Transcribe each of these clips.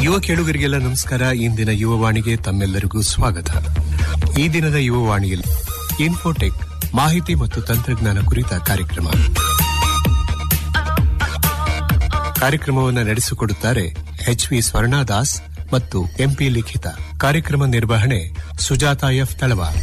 ಯುವ ಕೇಳುಗರಿಗೆಲ್ಲ ನಮಸ್ಕಾರ ಇಂದಿನ ಯುವವಾಣಿಗೆ ತಮ್ಮೆಲ್ಲರಿಗೂ ಸ್ವಾಗತ ಈ ದಿನದ ಯುವವಾಣಿಯಲ್ಲಿ ಇನ್ಫೋಟೆಕ್ ಮಾಹಿತಿ ಮತ್ತು ತಂತ್ರಜ್ಞಾನ ಕುರಿತ ಕಾರ್ಯಕ್ರಮ ಕಾರ್ಯಕ್ರಮವನ್ನು ನಡೆಸಿಕೊಡುತ್ತಾರೆ ಎಚ್ ವಿ ಸ್ವರ್ಣದಾಸ್ ಮತ್ತು ಎಂಪಿ ಲಿಖಿತ ಕಾರ್ಯಕ್ರಮ ನಿರ್ವಹಣೆ Sujatha F Talawar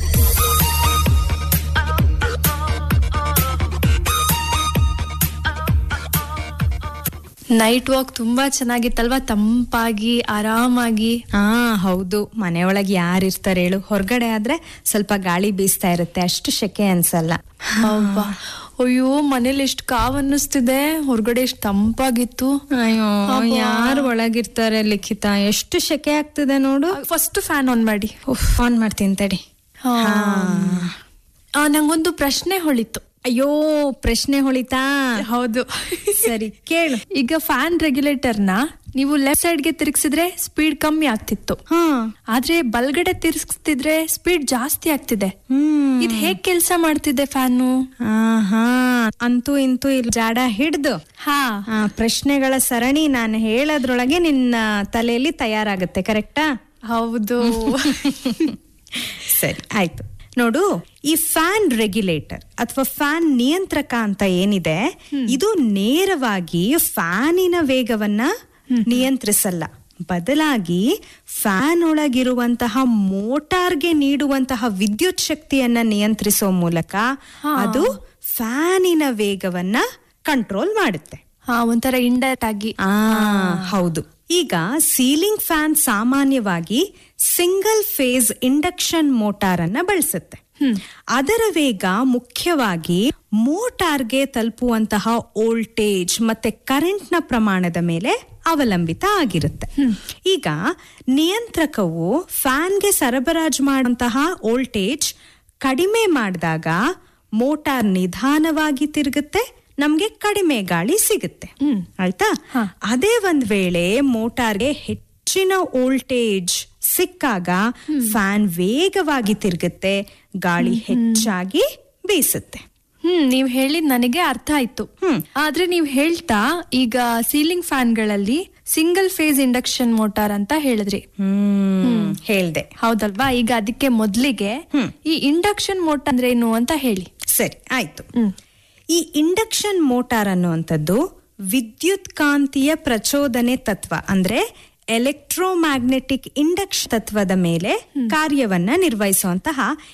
night walk ತುಂಬಾ ಚೆನ್ನಾಗಿತ್ತಲ್ವಾ ತಂಪಾಗಿ ಆರಾಮಾಗಿ ಹಾ ಹೌದು ಮನೆಯೊಳಗೆ ಯಾರಿರ್ತಾರೆ ಹೇಳು ಹೊರಗಡೆ ಆದ್ರೆ ಸ್ವಲ್ಪ ಗಾಳಿ ಬೀಸ್ತಾ ಇರುತ್ತೆ ಅಷ್ಟು ಶೆಕೆ ಅನ್ಸಲ್ಲ ಅಬ್ಬಾ ಅಯ್ಯೋ ಮನೇಲಿ ಎಷ್ಟು ಕಾವ್ ಅನ್ನಿಸ್ತಿದೆ ಹೊರಗಡೆ ಎಷ್ಟು ತಂಪಾಗಿತ್ತು ಅಯ್ಯೋ ಅಬ್ಬಾ. ಯಾರು ಒಳಗಿರ್ತಾರೆ ಲಿಖಿತ ಎಷ್ಟು ಶೆಕೆ ಆಗ್ತಿದೆ ನೋಡು ಫಸ್ಟ್ ಫ್ಯಾನ್ ಆನ್ ಮಾಡಿ ಆನ್ ಮಾಡ್ತೀನಿ ತಡಿ ಹಾ. ಆ, ನಂಗೊಂದು ಪ್ರಶ್ನೆ ಹೊಳಿತು ಅಯ್ಯೋ ಪ್ರಶ್ನೆ ಹೊಳಿತಾ ಹೌದು ಸರಿ ಕೇಳು ಈಗ ಫ್ಯಾನ್ ರೆಗ್ಯುಲೇಟರ್ ನ ನೀವು ಲೆಫ್ಟ್ ಸೈಡ್ ಗೆ ತಿರ್ಗಿಸಿದ್ರೆ ಸ್ಪೀಡ್ ಕಮ್ಮಿ ಆಗ್ತಿತ್ತು ಹಾ ಆದ್ರೆ ಬಲ್ಗಡೆ ತಿರ್ಗಿಸ್ತಿದ್ರೆ ಸ್ಪೀಡ್ ಜಾಸ್ತಿ ಆಗ್ತಿದೆ ಹ್ಮ್ ಇದು ಹೇಗ್ ಕೆಲ್ಸ ಮಾಡ್ತಿದೆ ಫ್ಯಾನು ಹಾ ಅಂತೂ ಇಂತೂ ಇಲ್ಲಿ ಜಾಡ ಹಿಡ್ದು ಹಾ ಆ, ಪ್ರಶ್ನೆಗಳ ಸರಣಿ ನಾನು ಹೇಳೋದ್ರೊಳಗೆ ನಿನ್ನ ತಲೆಯಲ್ಲಿ ತಯಾರಾಗುತ್ತೆ ಕರೆಕ್ಟಾ ಹೌದು ಸರಿ ಆಯ್ತು ನೋಡು ಈ ಫ್ಯಾನ್ ರೆಗ್ಯುಲೇಟರ್ ಅಥವಾ ಫ್ಯಾನ್ ನಿಯಂತ್ರಕ ಅಂತ ಏನಿದೆ ಇದು ನೇರವಾಗಿ ಫ್ಯಾನಿನ ವೇಗವನ್ನ ನಿಯಂತ್ರಿಸಲ್ಲ ಬದಲಾಗಿ ಫ್ಯಾನ್ ಒಳಗಿರುವಂತಹ ಮೋಟಾರ್ಗೆ ನೀಡುವಂತಹ ವಿದ್ಯುತ್ ಶಕ್ತಿಯನ್ನ ನಿಯಂತ್ರಿಸೋ ಮೂಲಕ ಅದು ಫ್ಯಾನಿನ ವೇಗವನ್ನ ಕಂಟ್ರೋಲ್ ಮಾಡುತ್ತೆ ಹಾ ಒಂಥರ ಇಂಡೈರೆಕ್ಟ್ ಆಗಿ ಆ ಹೌದು ಈಗ ಸೀಲಿಂಗ್ ಫ್ಯಾನ್ ಸಾಮಾನ್ಯವಾಗಿ ಸಿಂಗಲ್ ಫೇಸ್ ಇಂಡಕ್ಷನ್ ಮೋಟಾರ್ ಅನ್ನ ಬಳಸುತ್ತೆ ಅದರ ವೇಗ ಮುಖ್ಯವಾಗಿ ಮೋಟಾರ್ಗೆ ತಲುಪುವಂತಹ ವೋಲ್ಟೇಜ್ ಮತ್ತೆ ಕರೆಂಟ್ನ ಪ್ರಮಾಣದ ಮೇಲೆ ಅವಲಂಬಿತ ಆಗಿರುತ್ತೆ ಈಗ ನಿಯಂತ್ರಕವು ಫ್ಯಾನ್ಗೆ ಸರಬರಾಜು ಮಾಡುವಂತಹ ವೋಲ್ಟೇಜ್ ಕಡಿಮೆ ಮಾಡಿದಾಗ ಮೋಟಾರ್ ನಿಧಾನವಾಗಿ ತಿರುಗುತ್ತೆ ನಮ್ಗೆ ಕಡಿಮೆ ಗಾಳಿ ಸಿಗುತ್ತೆ ಆಯ್ತಾ ಅದೇ ಒಂದ್ ವೇಳೆ ಮೋಟಾರ್ಗೆ ಹೆಚ್ಚಿನ ವೋಲ್ಟೇಜ್ ಸಿಕ್ಕಾಗ ಫ್ಯಾನ್ ವೇಗವಾಗಿ ತಿರುಗುತ್ತೆ ಗಾಳಿ ಹೆಚ್ಚಾಗಿ ಬೀಸುತ್ತೆ ಹ್ಮ್ ನೀವ್ ಹೇಳಿದ್ ನನಗೆ ಅರ್ಥ ಆಯ್ತು ಹ್ಮ್. ಆದ್ರೆ ನೀವ್ ಹೇಳ್ತಾ ಈಗ ಸೀಲಿಂಗ್ ಫ್ಯಾನ್ ಗಳಲ್ಲಿ ಸಿಂಗಲ್ ಫೇಸ್ ಇಂಡಕ್ಷನ್ ಮೋಟಾರ್ ಅಂತ ಹೇಳಿದ್ರಿ ಹ್ಮ್ ಹೇಳ್ದೆ ಹೌದಲ್ವಾ ಈಗ ಅದಕ್ಕೆ ಮೊದ್ಲಿಗೆ ಈ ಇಂಡಕ್ಷನ್ ಮೋಟಾರ್ ಅಂದ್ರೆ ಏನು ಅಂತ ಹೇಳಿ ಸರಿ ಆಯ್ತು ಹ್ಮ್ ಈ ಇಂಡಕ್ಷನ್ ಮೋಟಾರ್ ಅನ್ನುವಂಥದ್ದು ವಿದ್ಯುತ್ ಕಾಂತೀಯ ಪ್ರಚೋದನೆ ತತ್ವ ಅಂದ್ರೆ ಎಲೆಕ್ಟ್ರೋಮ್ಯಾಗ್ನೆಟಿಕ್ ಇಂಡಕ್ಷನ್ ತತ್ವದ ಮೇಲೆ ಕಾರ್ಯವನ್ನ ನಿರ್ವಹಿಸುವಂತಹ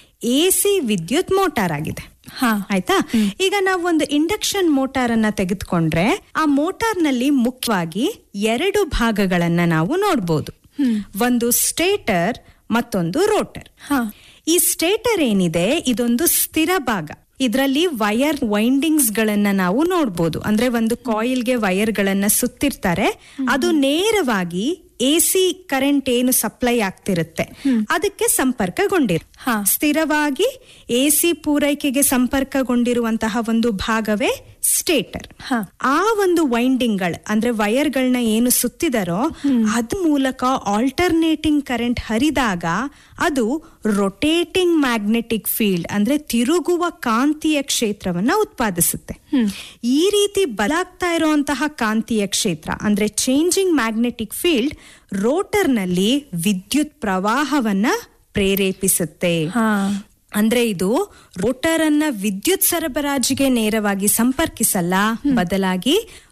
ಎಸಿ ವಿದ್ಯುತ್ ಮೋಟಾರ್ ಆಗಿದೆ ಹಾ ಆಯ್ತಾ ಈಗ ನಾವು ಒಂದು ಇಂಡಕ್ಷನ್ ಮೋಟಾರ್ ಅನ್ನ ತೆಗೆದುಕೊಂಡ್ರೆ ಆ ಮೋಟಾರ್ ನಲ್ಲಿ ಮುಖ್ಯವಾಗಿ ಎರಡು ಭಾಗಗಳನ್ನ ನಾವು ನೋಡ್ಬೋದು ಒಂದು ಸ್ಟೇಟರ್ ಮತ್ತೊಂದು ರೋಟರ್ ಹಾ ಈ ಸ್ಟೇಟರ್ ಏನಿದೆ ಇದೊಂದು ಸ್ಥಿರ ಭಾಗ ಇದರಲ್ಲಿ ವೈರ್ ವೈಂಡಿಂಗ್ಸ್ ಗಳನ್ನ ನಾವು ನೋಡ್ಬೋದು ಅಂದ್ರೆ ಒಂದು ಕಾಯಿಲ್ಗೆ ವೈರ್ ಗಳನ್ನ ಸುತ್ತಿರ್ತಾರೆ ಅದು ನೇರವಾಗಿ ಎ ಸಿ ಕರೆಂಟ್ ಏನು ಸಪ್ಲೈ ಆಗ್ತಿರುತ್ತೆ ಅದಕ್ಕೆ ಸಂಪರ್ಕಗೊಂಡಿರ್ ಹಾ. ಸ್ಥಿರವಾಗಿ ಎ ಸಿ ಪೂರೈಕೆಗೆ ಸಂಪರ್ಕಗೊಂಡಿರುವಂತಹ ಒಂದು ಭಾಗವೇ ಸ್ಟೇಟರ್ ಹಾ. ಆ ಒಂದು ವೈಂಡಿಂಗ್ ಗಳು ಅಂದ್ರೆ ವೈರ್ಗಳನ್ನ ಏನು ಸುತ್ತಿದಾರೋ ಅದ್ ಮೂಲಕ ಆಲ್ಟರ್ನೇಟಿಂಗ್ ಕರೆಂಟ್ ಹರಿದಾಗ ಅದು ರೊಟೇಟಿಂಗ್ ಮ್ಯಾಗ್ನೆಟಿಕ್ ಫೀಲ್ಡ್ ಅಂದ್ರೆ ತಿರುಗುವ ಕಾಂತೀಯ ಕ್ಷೇತ್ರವನ್ನ ಉತ್ಪಾದಿಸುತ್ತೆ ಈ ರೀತಿ ಬಲಾಗ್ತಾ ಇರುವಂತಹ ಕಾಂತೀಯ ಕ್ಷೇತ್ರ ಅಂದ್ರೆ ಚೇಂಜಿಂಗ್ ಮ್ಯಾಗ್ನೆಟಿಕ್ ಫೀಲ್ಡ್ ರೋಟರ್ನಲ್ಲಿ ವಿದ್ಯುತ್ ಪ್ರವಾಹವನ್ನ ಪ್ರೇರೇಪಿಸುತ್ತೆ ಹಾ ಅಂದ್ರೆ ಇದು ರೋಟರ್ ಅನ್ನ ವಿದ್ಯುತ್ ಸರಬರಾಜಿಗೆ ನೇರವಾಗಿ ಸಂಪರ್ಕಿಸಲ್ಲ ಬದಲಾಗಿ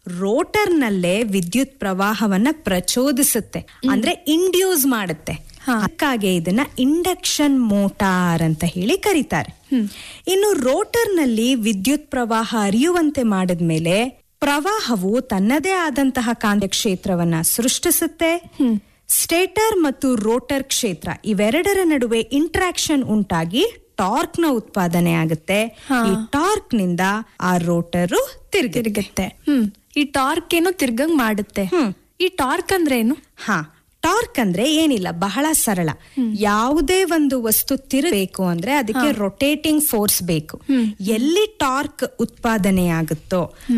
ರೋಟರ್ ನಲ್ಲೇ ವಿದ್ಯುತ್ ಪ್ರವಾಹವನ್ನ ಪ್ರಚೋದಿಸುತ್ತೆ ಅಂದ್ರೆ ಇಂಡ್ಯೂಸ್ ಮಾಡುತ್ತೆ ಅದಕ್ಕಾಗಿ ಇದನ್ನ ಇಂಡಕ್ಷನ್ ಮೋಟಾರ್ ಅಂತ ಹೇಳಿ ಕರೀತಾರೆ ಇನ್ನು ರೋಟರ್ ನಲ್ಲಿ ವಿದ್ಯುತ್ ಪ್ರವಾಹ ಹರಿಯುವಂತೆ ಮಾಡಿದ್ಮೇಲೆ ಪ್ರವಾಹವು ತನ್ನದೇ ಆದಂತಹ ಕಾಂತ ಕ್ಷೇತ್ರವನ್ನ ಸೃಷ್ಟಿಸುತ್ತೆ ಸ್ಟೇಟರ್ ಮತ್ತು ರೋಟರ್ ಕ್ಷೇತ್ರ ಇವೆರಡರ ನಡುವೆ ಇಂಟ್ರಾಕ್ಷನ್ ಉಂಟಾಗಿ ಟಾರ್ಕ್ ನ ಉತ್ಪಾದನೆ ಆಗುತ್ತೆ ಈ ಟಾರ್ಕ್ ನಿಂದ ಆ ರೋಟರು ತಿರುಗಿ ತಿರುಗುತ್ತೆ ಹ್ಮ್ ಈ ಟಾರ್ಕ್ ಏನು ತಿರ್ಗಂಗ್ ಮಾಡುತ್ತೆ ಈ ಟಾರ್ಕ್ ಅಂದ್ರೆ ಏನು ಹಾ ಟಾರ್ಕ್ ಅಂದ್ರೆ ಏನಿಲ್ಲ ಬಹಳ ಸರಳ ಯಾವುದೇ ಒಂದು ವಸ್ತು ತಿರುಗಬೇಕು ಅಂದ್ರೆ ಅದಕ್ಕೆ ರೊಟೇಟಿಂಗ್ ಫೋರ್ಸ್ ಬೇಕು ಎಲ್ಲಿ ಟಾರ್ಕ್ ಉತ್ಪಾದನೆ ಆಗುತ್ತೋ